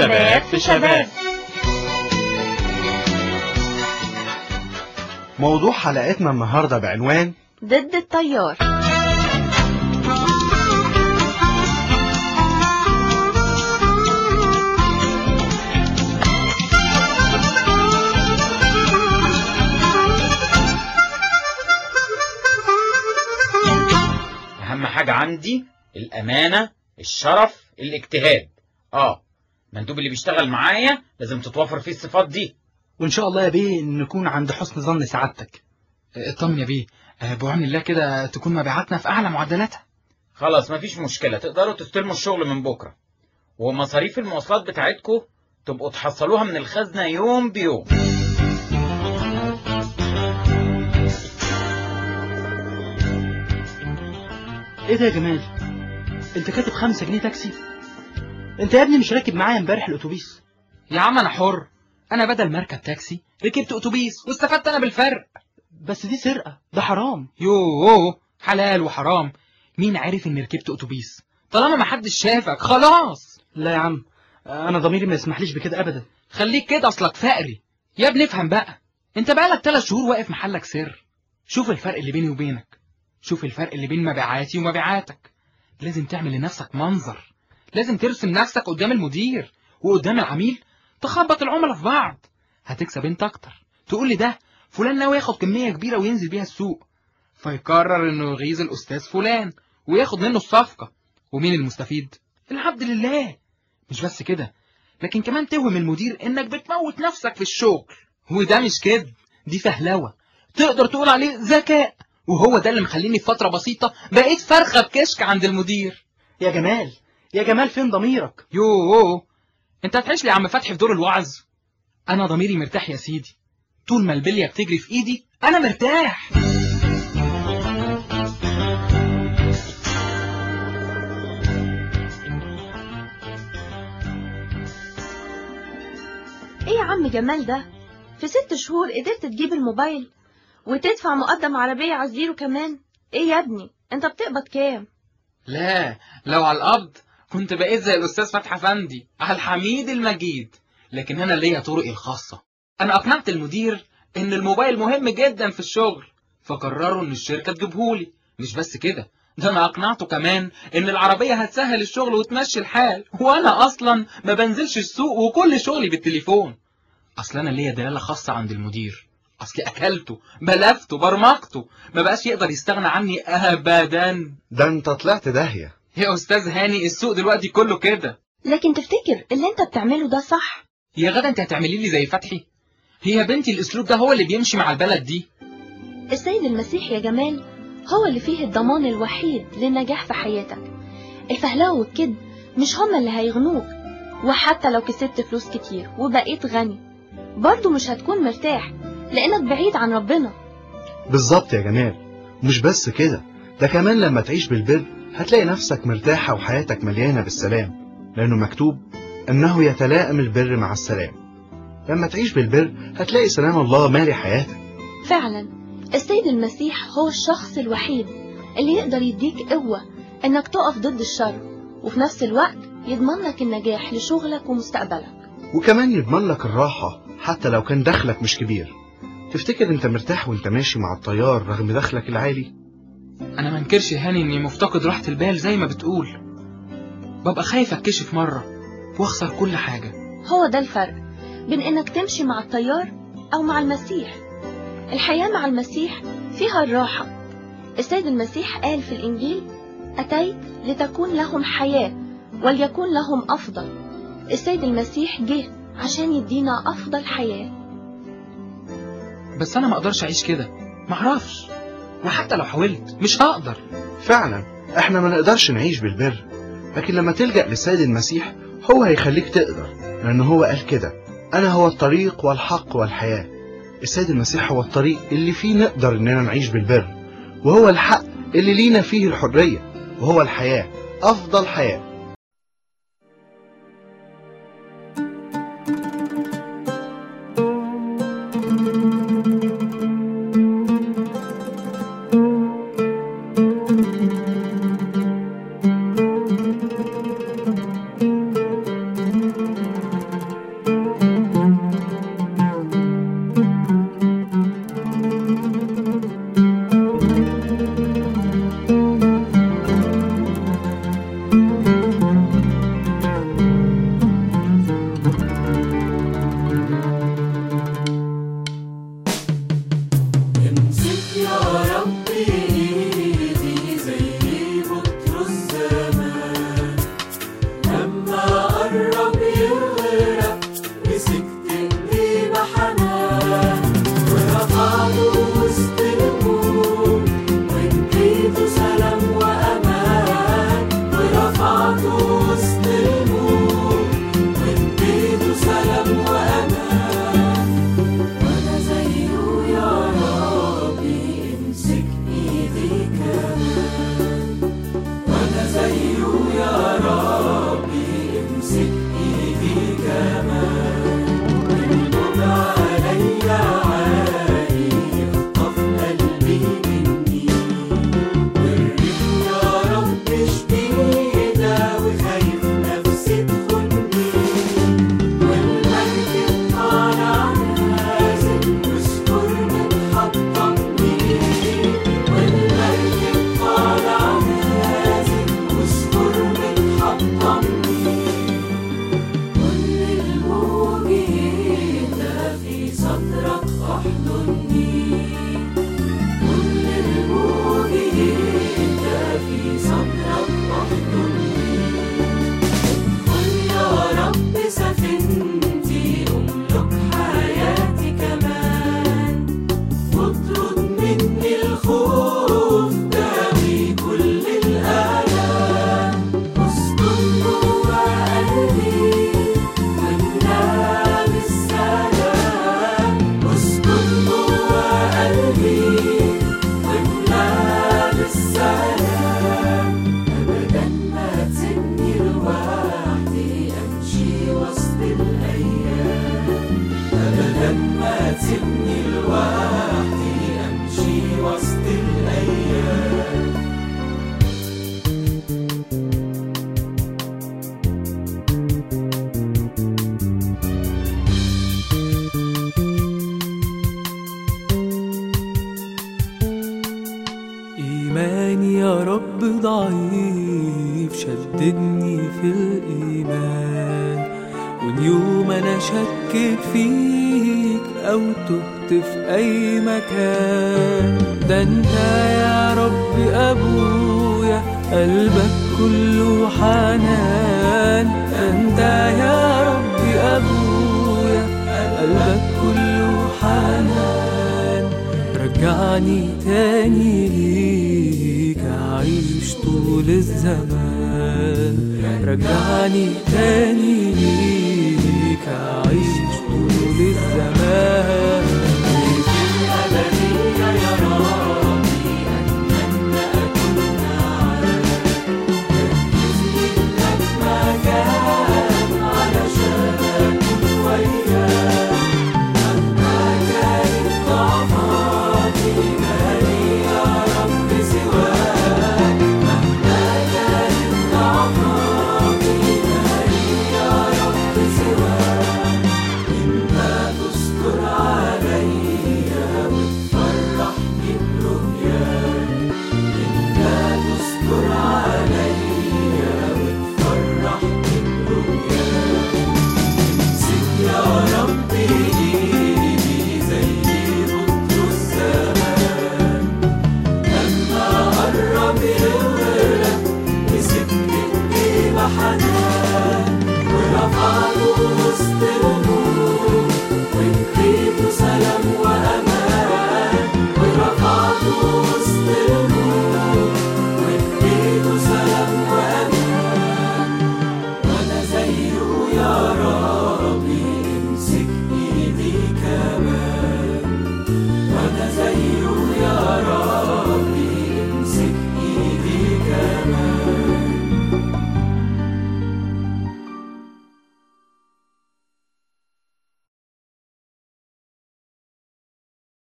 شباب في شباب موضوع حلقتنا النهاردة بعنوان ضد التيار اهم حاجة عندي الامانة الشرف الاجتهاد اه المندوب اللي بيشتغل معايا لازم تتوفر فيه الصفات دي وإن شاء الله يا بيه نكون عند حسن ظن سعادتك اطمن يا بيه آه، بعون الله كده تكون مبيعاتنا في أعلى معدلاتها خلاص مفيش مشكلة تقدروا تستلموا الشغل من بكرة ومصاريف المواصلات بتاعتكم تبقوا تحصلوها من الخزنة يوم بيوم إيه ده يا جمال أنت كاتب خمسة جنيه تاكسي أنت يا ابني مش راكب معايا امبارح الأتوبيس يا عم أنا حر أنا بدل ما أركب تاكسي ركبت أتوبيس واستفدت أنا بالفرق بس دي سرقة ده حرام يوه حلال وحرام مين عارف إني ركبت أتوبيس طالما ما حدش شافك خلاص لا يا عم أنا ضميري ما يسمحليش بكده أبدا خليك كده أصلك فقري يا ابني افهم بقى أنت بقالك ثلاث شهور واقف محلك سر شوف الفرق اللي بيني وبينك شوف الفرق اللي بين مبيعاتي ومبيعاتك لازم تعمل لنفسك منظر لازم ترسم نفسك قدام المدير وقدام العميل تخبط العملاء في بعض هتكسب انت اكتر تقول لي ده فلان ناوي ياخد كمية كبيرة وينزل بيها السوق فيقرر انه يغيظ الاستاذ فلان وياخد منه الصفقة ومين المستفيد العبد لله مش بس كده لكن كمان توهم المدير انك بتموت نفسك في الشغل وده مش كده دي فهلوة تقدر تقول عليه ذكاء وهو ده اللي مخليني في فترة بسيطة بقيت فرخة بكشك عند المدير يا جمال يا جمال فين ضميرك يوه انت هتعيش لي يا عم فتحي في دور الوعظ انا ضميري مرتاح يا سيدي طول ما البلية بتجري في ايدي انا مرتاح ايه يا عم جمال ده في ست شهور قدرت تجيب الموبايل وتدفع مقدم عربية على الزيرو كمان ايه يا ابني انت بتقبض كام لا لو على القبض كنت بقيت زي الأستاذ فتحي أفندي على الحميد المجيد لكن أنا ليا طرقي الخاصة أنا أقنعت المدير إن الموبايل مهم جدا في الشغل فقرروا إن الشركة تجيبهولي مش بس كده ده أنا أقنعته كمان إن العربية هتسهل الشغل وتمشي الحال وأنا أصلا ما بنزلش السوق وكل شغلي بالتليفون أصل أنا ليا دلالة خاصة عند المدير أصلي أكلته بلفته برمجته ما بقاش يقدر يستغنى عني أبدا ده انت طلعت داهية يا أستاذ هاني السوق دلوقتي كله كده لكن تفتكر اللي انت بتعمله ده صح يا غدا انت هتعملي لي زي فتحي هي يا بنتي الاسلوب ده هو اللي بيمشي مع البلد دي السيد المسيح يا جمال هو اللي فيه الضمان الوحيد للنجاح في حياتك الفهلوة والكذب مش هما اللي هيغنوك وحتى لو كسبت فلوس كتير وبقيت غني برضه مش هتكون مرتاح لانك بعيد عن ربنا بالظبط يا جمال مش بس كده ده كمان لما تعيش بالبر هتلاقي نفسك مرتاحة وحياتك مليانة بالسلام لأنه مكتوب أنه يتلائم البر مع السلام لما تعيش بالبر هتلاقي سلام الله مالي حياتك فعلا السيد المسيح هو الشخص الوحيد اللي يقدر يديك قوة انك تقف ضد الشر وفي نفس الوقت يضمن لك النجاح لشغلك ومستقبلك وكمان يضمن لك الراحة حتى لو كان دخلك مش كبير تفتكر انت مرتاح وانت ماشي مع الطيار رغم دخلك العالي انا ما انكرش يا هاني اني مفتقد راحة البال زي ما بتقول ببقى خايف اتكشف مرة واخسر كل حاجة هو ده الفرق بين انك تمشي مع التيار او مع المسيح الحياة مع المسيح فيها الراحة السيد المسيح قال في الانجيل اتيت لتكون لهم حياة وليكون لهم افضل السيد المسيح جه عشان يدينا افضل حياة بس انا ما اقدرش اعيش كده معرفش وحتى لو حاولت مش هقدر فعلا احنا ما نقدرش نعيش بالبر لكن لما تلجأ للسيد المسيح هو هيخليك تقدر لأن هو قال كده أنا هو الطريق والحق والحياة السيد المسيح هو الطريق اللي فيه نقدر إننا نعيش بالبر وهو الحق اللي لينا فيه الحرية وهو الحياة أفضل حياة جددني في الإيمان وإن يوم أنا شكيت فيك أو تهت في أي مكان ده أنت يا رب أبويا قلبك كله حنان ده أنت يا رب أبويا قلبك كله حنان رجعني تاني ليك أعيش طول الزمان رجعني تاني ليك أعيش طول الزمان في الأبدية يا ربي أتمنى أكون معاك جهزني لك مكان علشان أكون وياك مهما كانت ضعفاتي مالي يا رب سواك مهما كانت ضعفاتي مالي يا رب سواك إما تستر عليا وتفرحني برؤياك إما تستر عليا وتفرحني برؤياك امسك يا رب ايدي زي بطرس زمان لما قرب يغرق مسكت ايدي بحنان